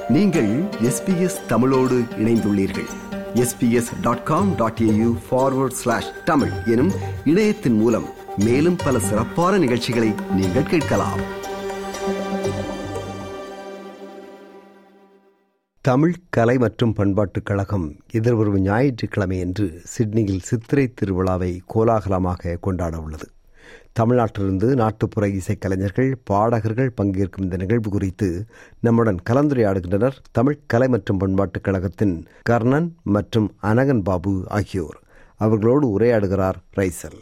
நீங்கள் எஸ்பிஎஸ் தமிழோடு இணைந்துள்ளீர்கள் SBS dot com dot AU forward slash Tamil எனும் இணையத்தின் மூலம் மேலும் பல சிறப்பான நிகழ்ச்சிகளை நீங்கள் கேட்கலாம் தமிழ் கலை மற்றும் பண்பாட்டுக் கழகம் எதிர்வரும் ஞாயிற்றுக்கிழமையன்று சிட்னியில் சித்திரை திருவிழாவை கோலாகலமாக கொண்டாட உள்ளது தமிழ்நாட்டிலிருந்து நாட்டுப்புற இசைக்கலைஞர்கள் பாடகர்கள் பங்கேற்கும் இந்த நிகழ்வு குறித்து நம்முடன் கலந்துரையாடுகின்றனர் தமிழ் கலை மற்றும் பண்பாட்டுக் கழகத்தின் கர்ணன் மற்றும் அனகன் பாபு ஆகியோர் அவர்களோடு உரையாடுகிறார் ரைசல்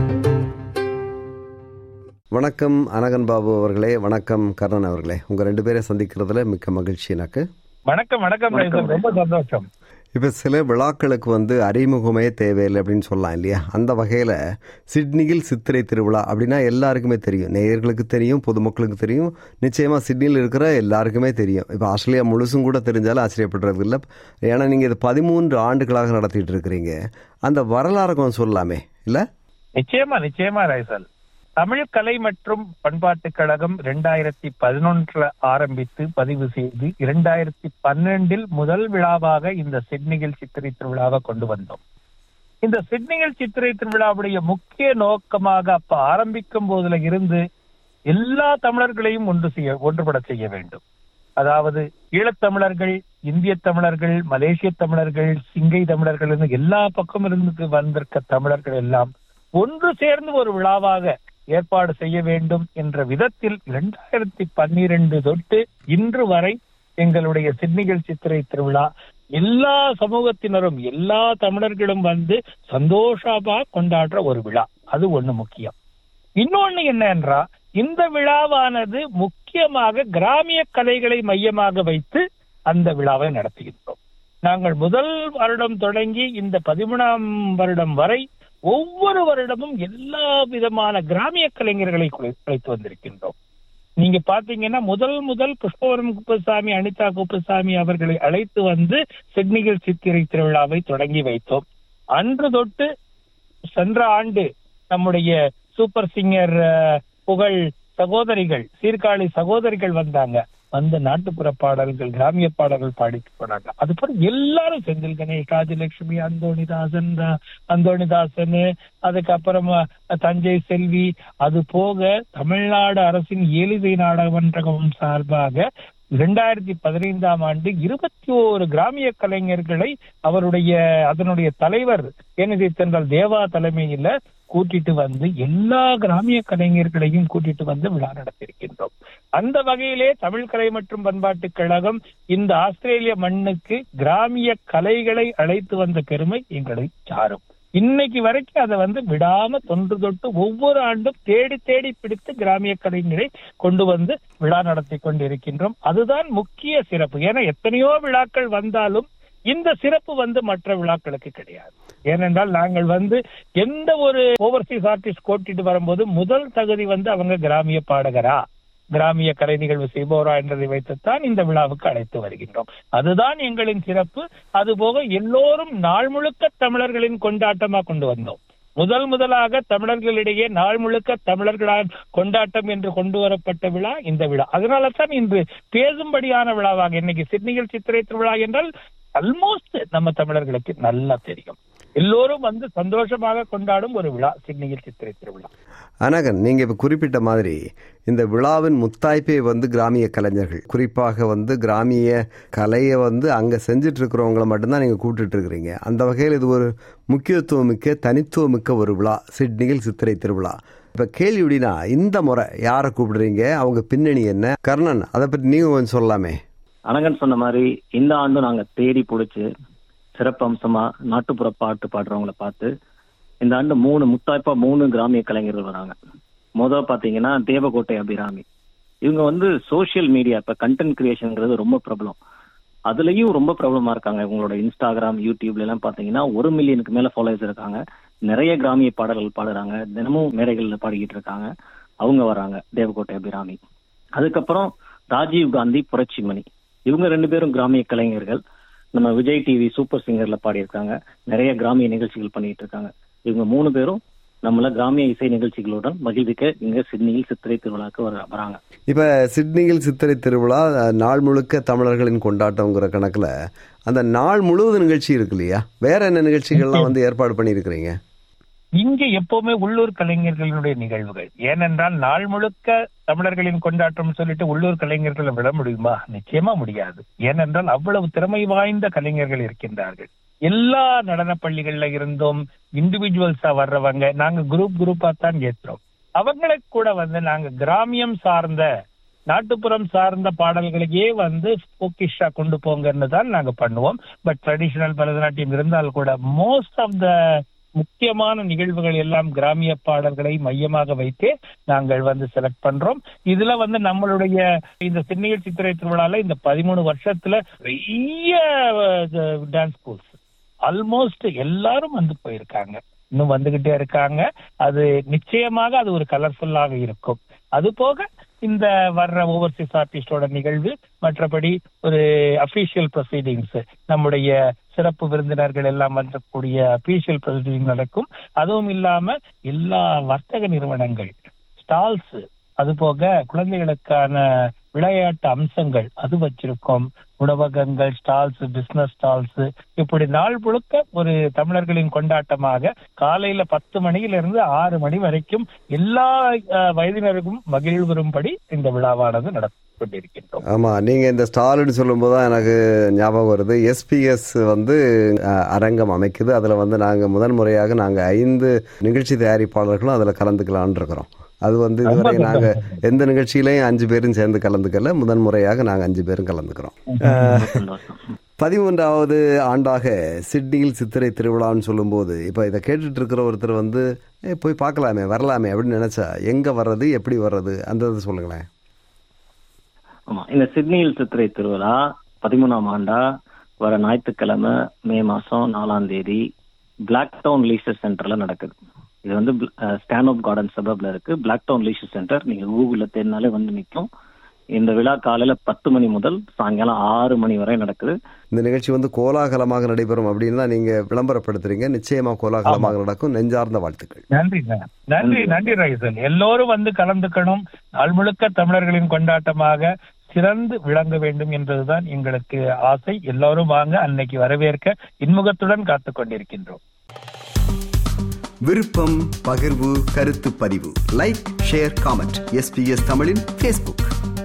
வணக்கம் அனகன் பாபு அவர்களே வணக்கம் கர்ணன் அவர்களே உங்க ரெண்டு பேரை சந்திக்கிறதுல மிக்க மகிழ்ச்சி எனக்கு வணக்கம் வணக்கம் ரைசல். ரொம்ப சந்தோஷம் இப்போ சில விழாக்களுக்கு வந்து அறிமுகமே தேவையில்லை அப்படின்னு சொல்லலாம் இல்லையா அந்த வகையில் சிட்னியில் சித்திரை திருவிழா அப்படின்னா எல்லாருக்குமே தெரியும் நேயர்களுக்கு தெரியும் பொதுமக்களுக்கு தெரியும் நிச்சயமாக சிட்னியில் இருக்கிற எல்லாருக்குமே தெரியும் இப்போ ஆஸ்திரேலியா முழுசும் கூட தெரிஞ்சாலும் ஆச்சரியப்படுறது இல்லை ஏன்னா நீங்கள் இது பதிமூன்று ஆண்டுகளாக நடத்திட்டு இருக்கிறீங்க அந்த வரலாறு கொஞ்சம் சொல்லலாமே இல்லை நிச்சயமா நிச்சயமா ரைசல் தமிழ் கலை மற்றும் பண்பாட்டுக் கழகம் இரண்டாயிரத்தி பதினொன்றுல ஆரம்பித்து பதிவு செய்து இரண்டாயிரத்தி பன்னெண்டில் முதல் விழாவாக இந்த சிட்னியில் சித்திரை திருவிழாவை கொண்டு வந்தோம் இந்த சிட்னியில் சித்திரை திருவிழாவுடைய முக்கிய நோக்கமாக அப்ப ஆரம்பிக்கும் போதுல இருந்து எல்லா தமிழர்களையும் ஒன்று செய்ய ஒன்றுபட செய்ய வேண்டும் அதாவது ஈழத்தமிழர்கள் இந்திய தமிழர்கள் மலேசிய தமிழர்கள் சிங்கை தமிழர்கள் என்று எல்லா பக்கம் இருந்து வந்திருக்க தமிழர்கள் எல்லாம் ஒன்று சேர்ந்து ஒரு விழாவாக ஏற்பாடு செய்ய வேண்டும் என்ற விதத்தில் இரண்டாயிரத்தி பன்னிரண்டு தொட்டு இன்று வரை எங்களுடைய சிட்னிகள் சித்திரை திருவிழா எல்லா சமூகத்தினரும் எல்லா தமிழர்களும் வந்து சந்தோஷமா கொண்டாடுற ஒரு விழா அது ஒண்ணு முக்கியம் இன்னொன்னு என்ன என்றா இந்த விழாவானது முக்கியமாக கிராமிய கலைகளை மையமாக வைத்து அந்த விழாவை நடத்துகின்றோம் நாங்கள் முதல் வருடம் தொடங்கி இந்த பதிமூணாம் வருடம் வரை ஒவ்வொரு வருடமும் எல்லா விதமான கிராமிய கலைஞர்களை குறை- அழைத்து வந்திருக்கின்றோம் நீங்க பாத்தீங்கன்னா முதல் முதல் புஷ்பவரம் குப்பசாமி அனிதா குப்பசாமி அவர்களை அழைத்து வந்து சிட்னிகள் சித்திரை திருவிழாவை தொடங்கி வைத்தோம் அன்று தொட்டு சென்ற ஆண்டு நம்முடைய சூப்பர் சிங்கர் அஹ், புகழ் சகோதரிகள் சீர்காழி சகோதரிகள் வந்தாங்க வந்த நாட்டுப்புற பாடல்கள் கிராமிய பாடல்கள் பாடிட்டு போனாங்க அது போல எல்லாரும் செந்தில் கணேஷ் ராஜலட்சுமி அந்தோணிதாசன் ரா- அந்தோணிதாசன் அதுக்கப்புறமா தஞ்சை செல்வி அது போக தமிழ்நாடு அரசின் ஏலிசை நாடக மன்றகம் சார்பாக இரண்டாயிரத்தி பதினைந்தாம் ஆண்டு இருபத்தி ஓரு கிராமிய கலைஞர்களை அவருடைய அதனுடைய தலைவர் ஏனதி தென்றல் தேவா தலைமையில கூட்டிட்டு வந்து எல்லா கிராமிய கலைஞர்களையும் கூட்டிட்டு வந்து விழா நடத்தியிருக்கின்றோம் அந்த வகையிலே தமிழ் கலை மற்றும் பண்பாட்டுக் கழகம் இந்த ஆஸ்திரேலிய மண்ணுக்கு கிராமிய கலைகளை அழைத்து வந்த பெருமை எங்களை சாரும் இன்னைக்கு வரைக்கும் அதை வந்து விடாம தொன்று தொட்டு ஒவ்வொரு ஆண்டும் தேடி தேடி பிடித்து கிராமிய கலைஞரை கொண்டு வந்து விழா நடத்தி கொண்டிருக்கின்றோம் அதுதான் முக்கிய சிறப்பு ஏன்னா எத்தனையோ விழாக்கள் வந்தாலும் இந்த சிறப்பு வந்து மற்ற விழாக்களுக்கு கிடையாது ஏனென்றால் நாங்கள் வந்து எந்த ஒரு ஓவர்சீஸ் ஆர்டிஸ்ட் கூட்டிட்டு வரும்போது முதல் தகுதி வந்து அவங்க கிராமிய பாடகரா கிராமிய கலை நிகழ்வு செய்பவரா என்றதை வைத்துத்தான் இந்த விழாவுக்கு அழைத்து வருகின்றோம் அதுதான் எங்களின் சிறப்பு அதுபோக எல்லோரும் நாள் முழுக்க தமிழர்களின் கொண்டாட்டமா கொண்டு வந்தோம் முதல் முதலாக தமிழர்களிடையே நாள் முழுக்க தமிழர்களால் கொண்டாட்டம் என்று கொண்டு வரப்பட்ட விழா இந்த விழா அதனால தான் இன்று பேசும்படியான விழாவாக இன்னைக்கு சிட்னியில் சித்திரை திருவிழா என்றால் ஆல்மோஸ்ட் நம்ம தமிழர்களுக்கு நல்லா தெரியும் எல்லோரும் வந்து சந்தோஷமாக கொண்டாடும் ஒரு விழா சிட்னியில் சித்திரை திருவிழா அனகன் நீங்க இப்ப குறிப்பிட்ட மாதிரி இந்த விழாவின் முத்தாய்ப்பே வந்து கிராமிய கலைஞர்கள் குறிப்பாக வந்து கிராமிய கலையை வந்து அங்க செஞ்சுட்டு இருக்கிறவங்கள மட்டும்தான் நீங்க கூப்பிட்டுட்டு இருக்கிறீங்க அந்த வகையில் இது ஒரு முக்கியத்துவம் மிக்க தனித்துவம் மிக்க ஒரு விழா சிட்னியில் சித்திரை திருவிழா இப்ப கேள்வி எப்படின்னா இந்த முறை யாரை கூப்பிடுறீங்க அவங்க பின்னணி என்ன கர்ணன் அதை பற்றி நீங்க கொஞ்சம் சொல்லலாமே அனகன் சொன்ன மாதிரி இந்த ஆண்டும் நாங்க தேடி பிடிச்சு சிறப்பு அம்சமா நாட்டுப்புற பாட்டு பாடுறவங்கள பார்த்து இந்த ஆண்டு மூணு முத்தாய்ப்பா மூணு கிராமிய கலைஞர்கள் வராங்க முதல் பாத்தீங்கன்னா தேவகோட்டை அபிராமி இவங்க வந்து சோஷியல் மீடியா இப்ப கண்டென்ட் கிரியேஷன்ங்கிறது ரொம்ப பிரபலம் அதுலயும் ரொம்ப பிரபலமா இருக்காங்க இவங்களோட இன்ஸ்டாகிராம் யூடியூப்ல எல்லாம் பாத்தீங்கன்னா ஒரு மில்லியனுக்கு மேல ஃபாலோவர்ஸ் இருக்காங்க நிறைய கிராமிய பாடல்கள் பாடுறாங்க தினமும் மேடைகள்ல பாடிக்கிட்டு இருக்காங்க அவங்க வராங்க தேவகோட்டை அபிராமி அதுக்கப்புறம் ராஜீவ் காந்தி புரட்சிமணி இவங்க ரெண்டு பேரும் கிராமிய கலைஞர்கள் நம்ம விஜய் டிவி சூப்பர் சிங்கர்ல பாடியிருக்காங்க நிறைய கிராமிய நிகழ்ச்சிகள் பண்ணிட்டு இருக்காங்க இவங்க மூணு பேரும் நம்மள கிராமிய இசை நிகழ்ச்சிகளுடன் மகிழ்விக்க இங்க சிட்னியில் சித்திரை திருவிழாக்கு வர வராங்க இப்ப சிட்னியில் சித்திரை திருவிழா அஹ், நாள் முழுக்க தமிழர்களின் கொண்டாட்டங்கிற கணக்குல அந்த நாள் முழுவதும் நிகழ்ச்சி இருக்கு இல்லையா வேற என்ன நிகழ்ச்சிகள்லாம் வந்து ஏற்பாடு பண்ணியிருக்கிறீங்க இங்க எப்பவுமே உள்ளூர் கலைஞர்களினுடைய நிகழ்வுகள் ஏனென்றால் நாள் முழுக்க தமிழர்களின் கொண்டாட்டம் சொல்லிட்டு உள்ளூர் கலைஞர்களை விட முடியுமா நிச்சயமா முடியாது ஏனென்றால் அவ்வளவு திறமை வாய்ந்த கலைஞர்கள் இருக்கின்றார்கள் எல்லா நடன பள்ளிகள்ல இருந்தும் இண்டிவிஜுவல்ஸா வர்றவங்க நாங்க குரூப் குரூப்பா தான் ஏற்றுறோம் அவங்களுக்கு கூட வந்து நாங்க கிராமியம் சார்ந்த நாட்டுப்புறம் சார்ந்த பாடல்களையே வந்து போக்கிஷா கொண்டு போங்கன்னு தான் நாங்க பண்ணுவோம் பட் ட்ரெடிஷனல் பரதநாட்டியம் இருந்தால் கூட மோஸ்ட் ஆஃப் த முக்கியமான நிகழ்வுகள் எல்லாம் கிராமிய பாடல்களை மையமாக வைத்தே நாங்கள் வந்து செலக்ட் பண்றோம் இதுல வந்து நம்மளுடைய இந்த சின்னியல் சித்திரை திருவிழால இந்த பதிமூணு வருஷத்துல பெரிய டான்ஸ் ஸ்கூல்ஸ் ஆல்மோஸ்ட் எல்லாரும் வந்து போயிருக்காங்க இன்னும் வந்துகிட்டே இருக்காங்க அது நிச்சயமாக அது ஒரு கலர்ஃபுல்லாக இருக்கும் அது போக இந்த வர்ற ஓவர்சீஸ் ஆர்டிஸ்டோட நிகழ்வு மற்றபடி ஒரு அபிஷியல் ப்ரொசீடிங்ஸ் நம்முடைய சிறப்பு விருந்தினர்கள் எல்லாம் வரக்கூடிய அபிஷியல் ப்ரொசீடிங் நடக்கும் அதுவும் இல்லாம எல்லா வர்த்தக நிறுவனங்கள் ஸ்டால்ஸ் அது போக குழந்தைகளுக்கான விளையாட்டு அம்சங்கள் அது வச்சிருக்கோம் உணவகங்கள் ஸ்டால்ஸ் பிசினஸ் ஸ்டால்ஸ் இப்படி நாள் முழுக்க ஒரு தமிழர்களின் கொண்டாட்டமாக காலையில பத்து மணியில இருந்து ஆறு மணி வரைக்கும் எல்லா அஹ், வயதினருக்கும் மகிழ்வுறும்படி இந்த விழாவானது நடத்தி கொண்டிருக்கின்றோம் ஆமா நீங்க இந்த ஸ்டால்னு சொல்லும்போது தான் எனக்கு ஞாபகம் வருது எஸ்பிஎஸ் வந்து அஹ், அரங்கம் அமைக்குது அதுல வந்து நாங்க முதல் முறையாக நாங்க ஐந்து நிகழ்ச்சி தயாரிப்பாளர்களும் அதுல கலந்துக்கலாம்னு இருக்கிறோம் அது வந்து இதுவரை நாங்க எந்த நிகழ்ச்சியிலையும் அஞ்சு பேரும் சேர்ந்து கலந்துக்கல முதன் முறையாக நாங்க அஞ்சு பேரும் கலந்துக்கிறோம் ரொம்ப சந்தோஷம் பதிமூன்றாவது ஆண்டாக சிட்னியில் சித்திரை திருவிழான்னு சொல்லும்போது இப்போ இதை கேட்டுட்டு இருக்கிற ஒருத்தர் வந்து "ஏய், போய் பார்க்கலாமே வரலாமே அப்படின்னு நினைச்சா எங்க வர்றது எப்படி வர்றது அந்த இது சொல்லுங்களேன் ஆமா இந்த சிட்னியில் சித்திரை திருவிழா பதிமூணாம் ஆண்டா வர ஞாயிற்றுக்கிழமை மே மாசம் நாலாம் தேதி பிளாக் டவுன் லீஷர் சென்டர்ல நடக்குது இது வந்து ஸ்டாண்ட் கார்டன் சபப்ல இருக்கு பிளாக் டவுன் லீஷர் சென்டர் நீங்க கூகுள்ல தேடினாலே வந்து நிற்கும் இந்த விழா காலையில பத்து மணி முதல் சாயங்காலம் ஆறு மணி வரை நடக்குது இந்த நிகழ்ச்சி வந்து கோலாகலமாக நடைபெறும் அப்படின்னு தான் நீங்க விளம்பரப்படுத்துறீங்க நிச்சயமா கோலாகலமாக நடக்கும் நெஞ்சார்ந்த வாழ்த்துக்கள் நன்றி நன்றி நன்றி ரைசன் எல்லோரும் வந்து கலந்துக்கணும் நாள் முழுக்க தமிழர்களின் கொண்டாட்டமாக சிறந்து விளங்க வேண்டும் என்பதுதான் எங்களுக்கு ஆசை எல்லோரும் வாங்க அன்னைக்கு வரவேற்க இன்முகத்துடன் காத்துக் கொண்டிருக்கின்றோம் விருப்பம் பகிர்வு கருத்து பதிவு லைக் ஷேர் காமெண்ட் எஸ்பிஎஸ் தமிழின் ஃபேஸ்புக்